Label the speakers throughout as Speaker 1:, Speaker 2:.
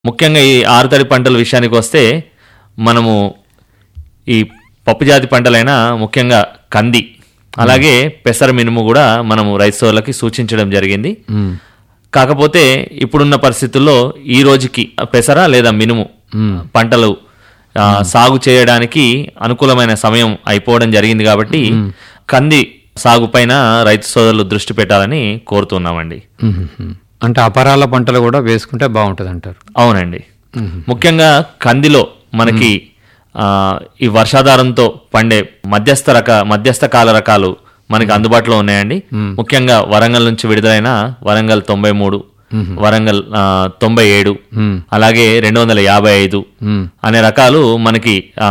Speaker 1: ముఖ్యంగా ఈ ఆరుతడి పంటల విషయానికి వస్తే మనము ఈ పప్పు జాతి పంటలైన ముఖ్యంగా కంది అలాగే పెసర మినుము కూడా మనము రైతు సోదరులకి సూచించడం జరిగింది
Speaker 2: మ్మ్.
Speaker 1: కాకపోతే ఇప్పుడున్న పరిస్థితుల్లో ఈ రోజుకి పెసర లేదా మినుము పంటలు ఆ, సాగు చేయడానికి అనుకూలమైన సమయం అయిపోవడం జరిగింది కాబట్టి కంది సాగు పైన రైతు సోదరులు దృష్టి పెట్టాలని కోరుతున్నామండి
Speaker 2: మ్మ్. మ్మ్. అంటే అపరాల పంటలు కూడా వేసుకుంటే బాగుంటుంది అంటారు
Speaker 1: అవునండి ముఖ్యంగా కందిలో మనకి ఆ, ఈ వర్షాధారంతో పండే మధ్యస్థ రక మధ్యస్థ కాల రకాలు మనకి అందుబాటులో ఉన్నాయండి ముఖ్యంగా వరంగల్ నుంచి విడుదలైన వరంగల్ తొంభై మూడు వరంగల్ ఆ, తొంభై ఏడు
Speaker 2: మ్మ్.
Speaker 1: అలాగే రెండు వందల యాభై ఐదు
Speaker 2: మ్మ్.
Speaker 1: అనే రకాలు మనకి ఆ,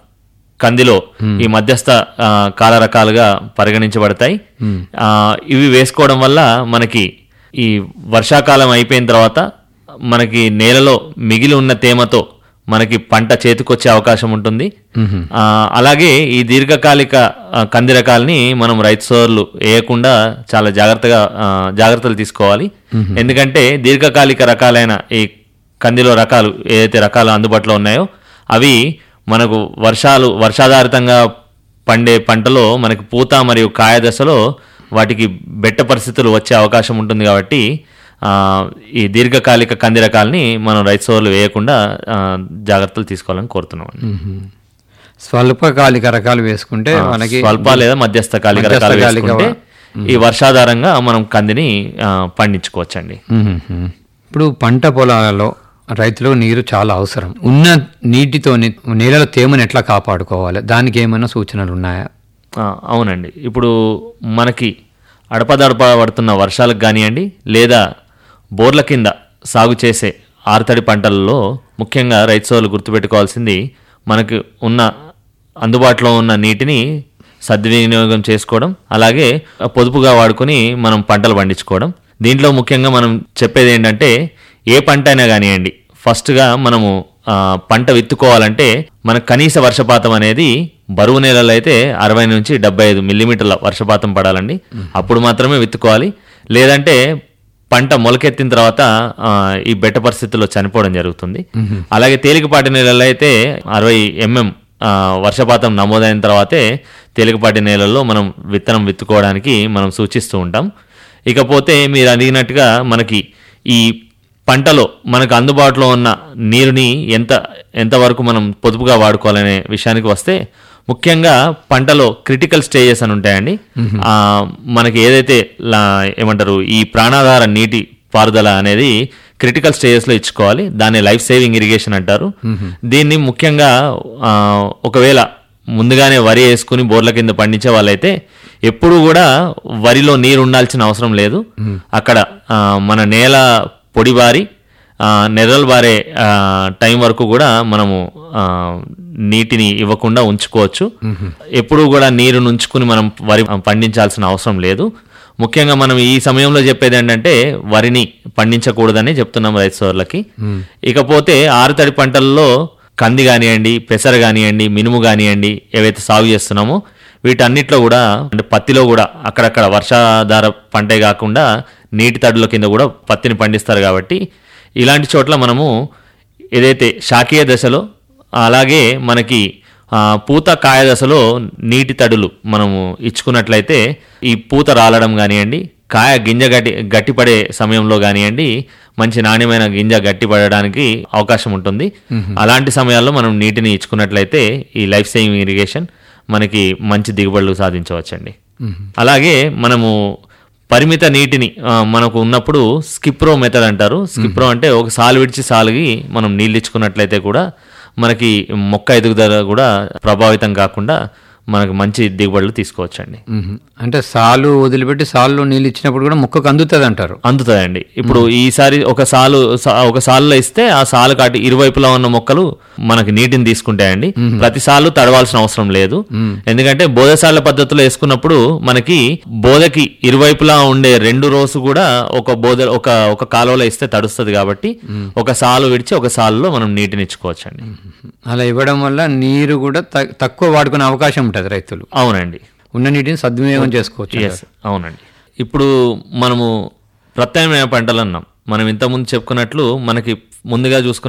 Speaker 1: కందిలో ఈ మధ్యస్థ ఆ, కాల రకాలుగా పరిగణించబడతాయి ఆ, ఇవి వేసుకోవడం వల్ల మనకి ఈ వర్షాకాలం అయిపోయిన తర్వాత మనకి నేలలో మిగిలి ఉన్న తేమతో మనకి పంట చేతికొచ్చే అవకాశం ఉంటుంది ఆ, అలాగే ఈ దీర్ఘకాలిక ఆ, కంది రకాలని మనం రైతు సోదరులు వేయకుండా చాలా జాగ్రత్తగా ఆ, జాగ్రత్తలు తీసుకోవాలి ఎందుకంటే దీర్ఘకాలిక రకాలైన ఈ కందిలో రకాలు ఏదైతే రకాలు అందుబాటులో ఉన్నాయో అవి మనకు వర్షాలు వర్షాధారితంగా పండే పంటలో మనకి పూత మరియు కాయ దశలో వాటికి బెట్ట పరిస్థితులు వచ్చే అవకాశం ఉంటుంది కాబట్టి ఆ, ఈ దీర్ఘకాలిక కంది రకాలని మనం రైతు సోదరులు వేయకుండా ఆ, జాగ్రత్తలు తీసుకోవాలని కోరుతున్నాం
Speaker 2: మ్మ్. స్వల్పకాలిక రకాలు వేసుకుంటే మనకి
Speaker 1: స్వల్ప లేదా మధ్యస్థ కాలిక రకాలు
Speaker 2: మధ్యస్థకాలిక
Speaker 1: వేసుకుంటే ఈ వర్షాధారంగా మనం కందిని ఆ, పండించుకోవచ్చండి
Speaker 2: మ్మ్. ఇప్పుడు పంట పొలాలలో రైతులకు నీరు చాలా అవసరం ఉన్న నీటితోని నేలల తేమను ఎట్లా కాపాడుకోవాలి దానికి ఏమైనా సూచనలు ఉన్నాయా
Speaker 1: ఆ, అవునండి ఇప్పుడు మనకి అడపదడప పడుతున్న వర్షాలకు కానివ్వండి లేదా బోర్ల కింద సాగు చేసే ఆరుతడి పంటలలో ముఖ్యంగా రైతు సోదరులు గుర్తుపెట్టుకోవాల్సింది మనకు ఉన్న అందుబాటులో ఉన్న నీటిని సద్వినియోగం చేసుకోవడం అలాగే పొదుపుగా వాడుకొని మనం పంటలు పండించుకోవడం దీంట్లో ముఖ్యంగా మనం చెప్పేది ఏంటంటే ఏ పంట అయినా కానివ్వండి ఫస్ట్గా మనము ఆ, పంట విత్తుకోవాలంటే మనకు కనీస వర్షపాతం అనేది బరువు నేలలో అయితే అరవై నుంచి డెబ్బై ఐదు మిల్లీమీటర్ల వర్షపాతం పడాలండి అప్పుడు మాత్రమే విత్తుకోవాలి లేదంటే పంట మొలకెత్తిన తర్వాత ఆ, ఈ బెట్ట పరిస్థితుల్లో చనిపోవడం జరుగుతుంది అలాగే తేలికపాటి నేలల్లో అయితే అరవై ఎంఎం వర్షపాతం నమోదైన తర్వాతే తేలికపాటి నేలల్లో మనం విత్తనం విత్తుకోవడానికి మనం సూచిస్తూ ఉంటాం ఇకపోతే మీరు అడిగినట్టుగా మనకి ఈ పంటలో మనకు అందుబాటులో ఉన్న నీరుని ఎంత ఎంతవరకు మనం పొదుపుగా వాడుకోవాలనే విషయానికి వస్తే ముఖ్యంగా పంటలో క్రిటికల్ స్టేజెస్ అని ఉంటాయండి ఆ, మనకి ఏదైతే లా- ఏమంటారు ఈ ప్రాణాధార నీటి పారుదల అనేది క్రిటికల్ స్టేజెస్లో ఇచ్చుకోవాలి దాన్ని లైఫ్ సేవింగ్ ఇరిగేషన్ అంటారు దీన్ని ముఖ్యంగా ఆ, ఒకవేళ ముందుగానే వరి వేసుకుని బోర్ల కింద పండించే వాళ్ళైతే ఎప్పుడు కూడా వరిలో నీరు ఉండాల్సిన అవసరం లేదు అక్కడ ఆ, మన నేల పొడిబారి ఆ, నెర్రలు బారే ఆ, టైం వరకు కూడా మనము ఆ, నీటిని ఇవ్వకుండా ఉంచుకోవచ్చు ఎప్పుడు కూడా నీరు ఉంచుకుని మనం వరి పండించాల్సిన అవసరం లేదు ముఖ్యంగా మనం ఈ సమయంలో చెప్పేది ఏంటంటే వరిని పండించకూడదని చెప్తున్నాం రైతు సోదరులకి ఇకపోతే ఆరుతడి పంటల్లో కంది కానివ్వండి పెసర కానివ్వండి మినుము కానివ్వండి ఏవైతే సాగు చేస్తున్నామో వీటన్నిటిలో కూడా అంటే పత్తిలో కూడా అక్కడక్కడ వర్షాధార పంటే కాకుండా నీటి తడుల కింద కూడా పత్తిని పండిస్తారు కాబట్టి ఇలాంటి చోట్ల మనము ఏదైతే శాకీయ దశలో అలాగే మనకి ఆ, పూత కాయ దశలో నీటి తడులు మనము ఇచ్చుకున్నట్లయితే ఈ పూత రాలడం కానివ్వండి కాయ గింజ గట్టి గట్టిపడే సమయంలో కానివ్వండి మంచి నాణ్యమైన గింజ గట్టిపడడానికి అవకాశం ఉంటుంది అలాంటి సమయాల్లో మనం నీటిని ఇచ్చుకున్నట్లయితే ఈ లైఫ్ సేవింగ్ ఇరిగేషన్ మనకి మంచి దిగుబడులు సాధించవచ్చండి అలాగే మనము పరిమిత నీటిని ఆ, మనకు ఉన్నప్పుడు స్కిప్రో మెథడ్ అంటారు స్కిప్రో అంటే ఒక సాలు విడిచి సాలుగి మనం నీళ్ళు ఇచ్చుకున్నట్లయితే కూడా మనకి మొక్క ఎదుగుదల కూడా ప్రభావితం కాకుండా మనకు మంచి దిగుబడులు తీసుకోవచ్చండి
Speaker 2: మ్మ్. అంటే సాలు వదిలిపెట్టి సాల్లో నీళ్ళు ఇచ్చినప్పుడు కూడా మొక్కకు అందుతుంది అంటారు
Speaker 1: అందుతాయండి ఇప్పుడు ఈసారి ఒక సాలు సా- ఒక సాలులో ఇస్తే ఆ సాలు కాటి ఇరువైపులా ఉన్న మొక్కలు మనకి నీటిని తీసుకుంటాయండి ప్రతి సాలు తడవాల్సిన అవసరం లేదు ఎందుకంటే బోధశాల పద్ధతిలో వేసుకున్నప్పుడు మనకి బోధకి ఇరువైపులా ఉండే రెండు రోజు కూడా ఒక బోధ ఒక ఒక కాలువలో ఇస్తే తడుస్తుంది కాబట్టి ఒక సాలు విడిచి ఒక సాలులో మనం నీటిని ఇచ్చుకోవచ్చండి
Speaker 2: అలా ఇవ్వడం వల్ల నీరు కూడా త- తక్కువ వాడుకునే అవకాశం ఉంటుంది రైతులు
Speaker 1: అవునండి
Speaker 2: ఉన్న నీటిని సద్వినియోగం చేసుకోవచ్చు
Speaker 1: ఎస్ అవునండి ఇప్పుడు మనము ప్రత్యామ్నాయ పంటలు అన్నాం మనం ఇంతకుముందు చెప్పుకున్నట్లు మనకి ముందుగా చూసుకున్న